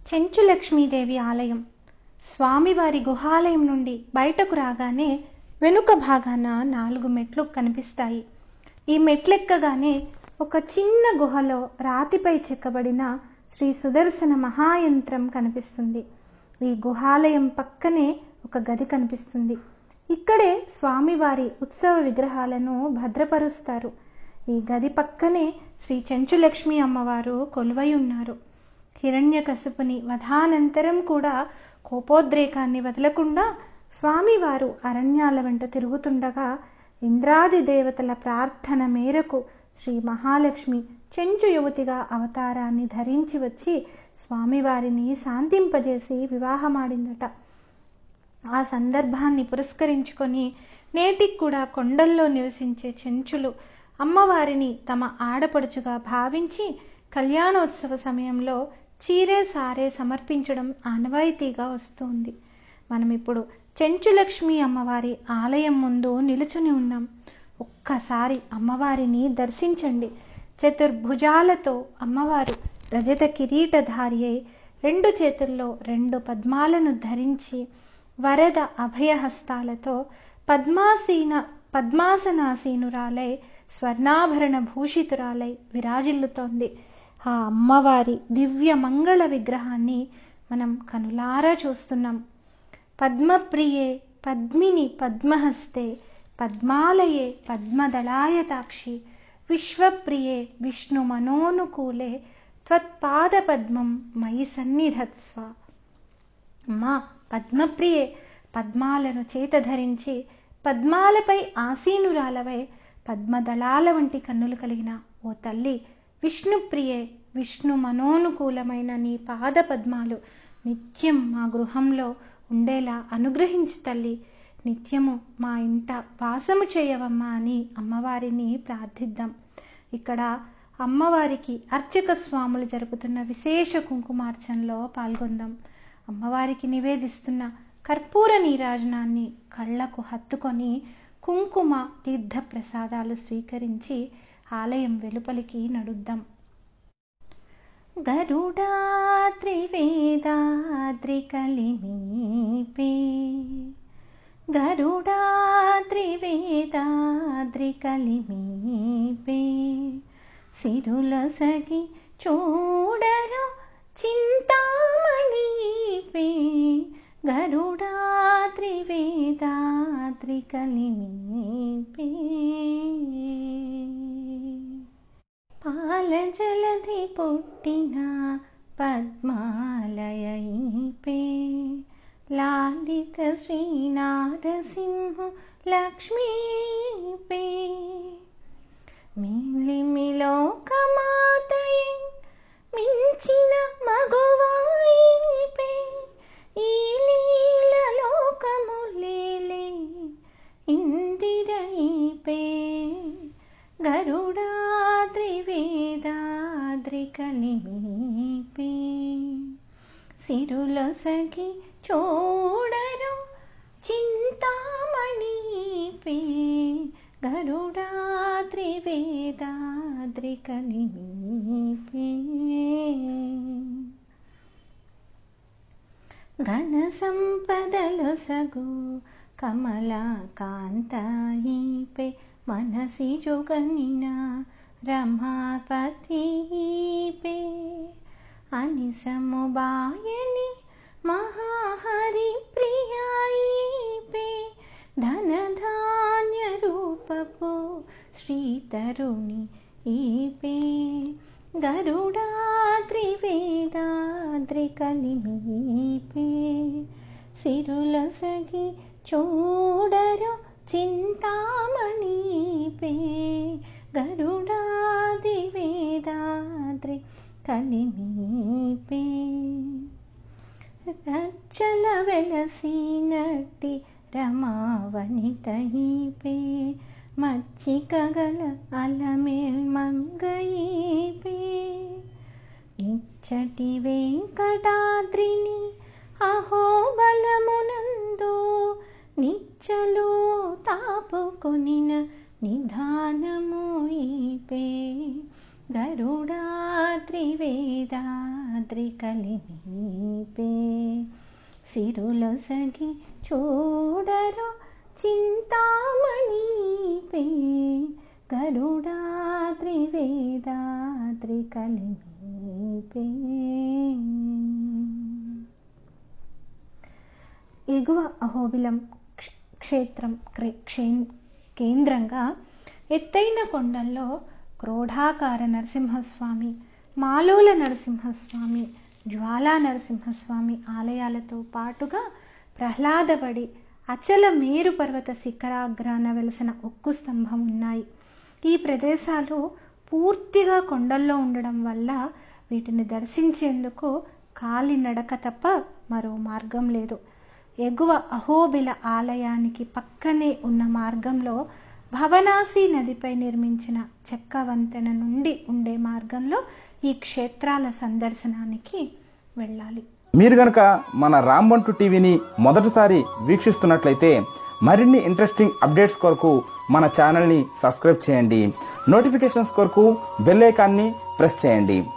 చెంచు లక్ష్మీదేవి ఆలయం స్వామివారి గుహాలయం నుండి బయటకు రాగానే వెనుక భాగాన నాలుగు మెట్లు కనిపిస్తాయి ఈ మెట్లెక్కగానే ఒక చిన్న గుహలో రాతిపై చెక్కబడిన శ్రీ సుదర్శన మహాయంత్రం కనిపిస్తుంది ఈ గుహాలయం పక్కనే ఒక గది కనిపిస్తుంది ఇక్కడే స్వామివారి ఉత్సవ విగ్రహాలను భద్రపరుస్తారు ఈ గది పక్కనే శ్రీ చెంచులక్ష్మి అమ్మవారు కొలువై ఉన్నారు హిరణ్యకశిపుని వధానంతరం కూడా కోపోద్రేకాన్ని వదలకుండా స్వామివారు అరణ్యాల వెంట తిరుగుతుండగా ఇంద్రాది దేవతల ప్రార్థన మేరకు శ్రీ మహాలక్ష్మి చెంచు యువతిగా అవతారాన్ని ధరించి వచ్చి స్వామివారిని శాంతింపజేసి వివాహమాడిందట ఆ సందర్భాన్ని పురస్కరించుకొని నేటికి కూడా కొండల్లో నివసించే చెంచులు అమ్మవారిని తమ ఆడపడుచుగా భావించి కళ్యాణోత్సవ సమయంలో చీరే సారే సమర్పించడం ఆనవాయితీగా వస్తుంది మనం ఇప్పుడు చెంచులక్ష్మి అమ్మవారి ఆలయం ముందు నిలుచుని ఉన్నాం ఒక్కసారి అమ్మవారిని దర్శించండి చతుర్భుజాలతో అమ్మవారు రజత కిరీటధారి అయి రెండు చేతుల్లో రెండు పద్మాలను ధరించి వరద అభయహస్తాలతో పద్మాసీన పద్మాసనాసీనురాలై స్వర్ణాభరణ భూషితురాలై విరాజిల్లుతోంది ఆ అమ్మవారి దివ్య మంగళ విగ్రహాన్ని మనం కనులారా చూస్తున్నాం పద్మప్రియే పద్మిని పద్మహస్తే పద్మాలయే పద్మదళాయతాక్షి విశ్వప్రియే విష్ణు మనోనుకూలే త్వత్పాదపద్మం మయి సన్నిధత్స్వ అమ్మా పద్మప్రియే పద్మాలను చేత ధరించి పద్మాలపై ఆసీనురాలవై పద్మదళాల వంటి కన్నులు కలిగిన ఓ తల్లి విష్ణుప్రియే విష్ణు మనోనుకూలమైన నీ పాద పద్మాలు నిత్యం మా గృహంలో ఉండేలా అనుగ్రహించు తల్లి నిత్యము మా ఇంట వాసము చేయవమ్మా అని అమ్మవారిని ప్రార్థిద్దాం ఇక్కడ అమ్మవారికి అర్చక స్వాములు జరుపుతున్న విశేష కుంకుమార్చనలో పాల్గొందాం అమ్మవారికి నివేదిస్తున్న కర్పూర నీరాజనాన్ని కళ్ళకు హత్తుకొని కుంకుమ తీర్థ ప్రసాదాలు స్వీకరించి ఆలయం వెలుపలికి నడుద్దాం గరుడాద్రివేదాద్రికలిమీపే గరుడాద్రివేదాద్రికలిమీపే సిరుల సగి చూడరు చింతామణిపే గరుడాద్రివేదాద్రికలిమీపే పాలజలధి పుట్టిన పద్మాలయైపే లాలిత శ్రీనారసింహ లక్ష్మీపే మిలిమిలోకమాతయే మించిన మగువాయిపే ఈ లీలలోకములేలే ఇందిరైపే గరుడాద్రివేదాద్రికలిమీపే సిరుల సగి చూడరు చింతామణిపే గరుడాద్రివేదాద్రికలిమీపే ఘన సంపదలు సగు కమలాకాంతాయిపే మనసి జుగనిన రమాపతిపే అనిసముబాయని మహాహరి ప్రియాయిపే ధనధాన్య రూపపు శ్రీతరుణి ఈపే గరుడాద్రివేదాద్రికలిమీపే సిరుల సగి చూడరు చింతామణిపే గరుడాదివేదాద్రి కలిమీపే రచ్చల వెలసినట్టి రమావనితయిపే మచ్చికగల అలమేల్ మంగయిపే ఇచ్చటి వెంకటాద్రిని అహోబలమునందు నిచ్చలు తాపుకొనిన నిధానము ఈపే గరుడాద్రివేదాద్రికలిమీపే త్రికలినిపే సిరులొసగి చూడరు చింతామణిపే గరుడా త్రివేదా త్రికలినిపే ఎగువ అహోబిలం క్ష- క్షేత్రం క్రే- క్షే- కేంద్రంగా ఎత్తైన కొండల్లో క్రోఢాకార నరసింహస్వామి మాలోల నరసింహస్వామి జ్వాలా నరసింహస్వామి ఆలయాలతో పాటుగా ప్రహ్లాదపడి అచల మేరు పర్వత శిఖరాగ్రాన వెలసిన ఉక్కు స్తంభం ఉన్నాయి ఈ ప్రదేశాలు పూర్తిగా కొండల్లో ఉండడం వల్ల వీటిని దర్శించేందుకు కాలినడక తప్ప మరో మార్గం లేదు ఎగువ అహోబిల ఆలయానికి పక్కనే ఉన్న మార్గంలో భవనాసి నదిపై నిర్మించిన చెక్క వంతెన నుండి ఉండే మార్గంలో ఈ క్షేత్రాల సందర్శనానికి వెళ్ళాలి మీరు గనక మన రాంబంటు టీవీని మొదటిసారి వీక్షిస్తున్నట్లయితే మరిన్ని ఇంట్రెస్టింగ్ అప్డేట్స్ కొరకు మన ఛానల్ని సబ్స్క్రైబ్ చేయండి నోటిఫికేషన్స్ కొరకు బెల్ ఐకాన్ని ప్రెస్ చేయండి